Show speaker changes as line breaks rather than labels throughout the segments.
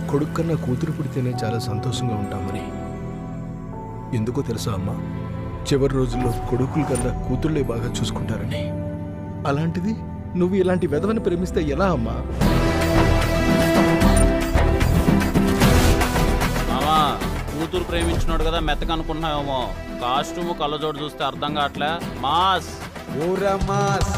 కొడుకు కన్నా కూతురు పుడితేనే చాలా సంతోషంగా ఉంటామని ఎందుకో తెలుసా అమ్మా చివరి రోజుల్లో కొడుకుల కన్నా కూతుళ్ళే బాగా చూసుకుంటారని అలాంటిది నువ్వు ఇలాంటి వెధవని ప్రేమిస్తే ఎలా అమ్మా
మామా కూతురు ప్రేమించినాడు కదా మెత్తగా అనుకుంటున్నావేమో కాస్ట్యూమ్ కళ్ళజోడు చూస్తే అర్థం కావట్లే మాస్
ఊరమాస్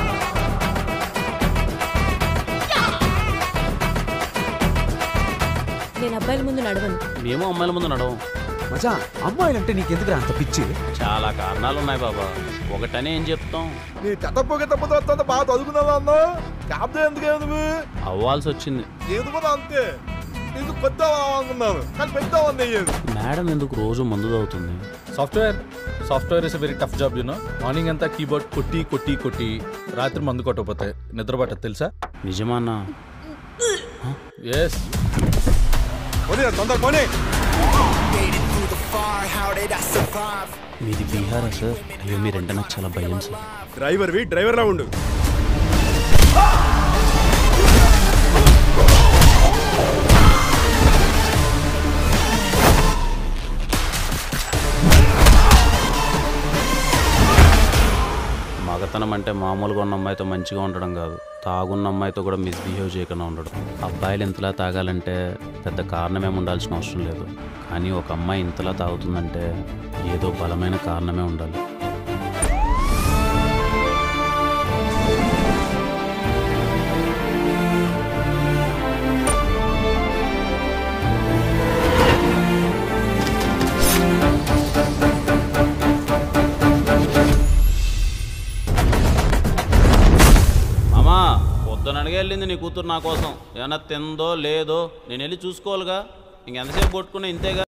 నేను అబ్బాయిల ముందు నడవను
మేము అమ్మాయిల ముందు నడవం
మజా అమ్మాయిలంటే నీకెందుకురా అంత పిచ్చి
చాలా కారణాలు ఉన్నాయి బాబా ఒకటనే ఏం చెప్తాం
నీ చెత్తపోగే తప్పతో వస్తుంది బాగా చదువుకున్నావా అన్న కాపుతే ఎందుకే నువ్వు
అవ్వాల్సి వచ్చింది
ఏది కూడా అంతే నీకు పెద్ద అనుకున్నాను కానీ పెద్ద ఉంది అయ్యేది
మేడం ఎందుకు రోజు మందు తాగుతుంది
software software is very tough job you know morning అంతా కీబోర్డ్ కొట్టి కొట్టి కొట్టి రాత్రి మందు కొట్టకపోతే నిద్ర పట్టదు తెలుసా
నిజమానా
ఎస్
పోనీ తొందర పోనీ
మీది బీహారా సార్ అయ్యో మీరంటే నాకు చాలా భయం సార్
డ్రైవర్వి డ్రైవర్లా ఉండు
మగతనం అంటే మామూలుగా ఉన్న అమ్మాయితో మంచిగా ఉండడం కాదు తాగున్న అమ్మాయితో కూడా మిస్బిహేవ్ చేయకుండా ఉండడం అబ్బాయిలు ఇంతలా తాగాలంటే పెద్ద కారణమేం ఉండాల్సిన అవసరం లేదు కానీ ఒక అమ్మాయి ఇంతలా తాగుతుందంటే ఏదో బలమైన కారణమే ఉండాలి మామా పొద్దునడిగే వెళ్ళింది నీ కూతురు నా కోసం ఏమన్నా తిందో లేదో నేను వెళ్ళి చూసుకోవాలిగా ఇంకెంతసేపు కొట్టుకున్నా ఇంతేగా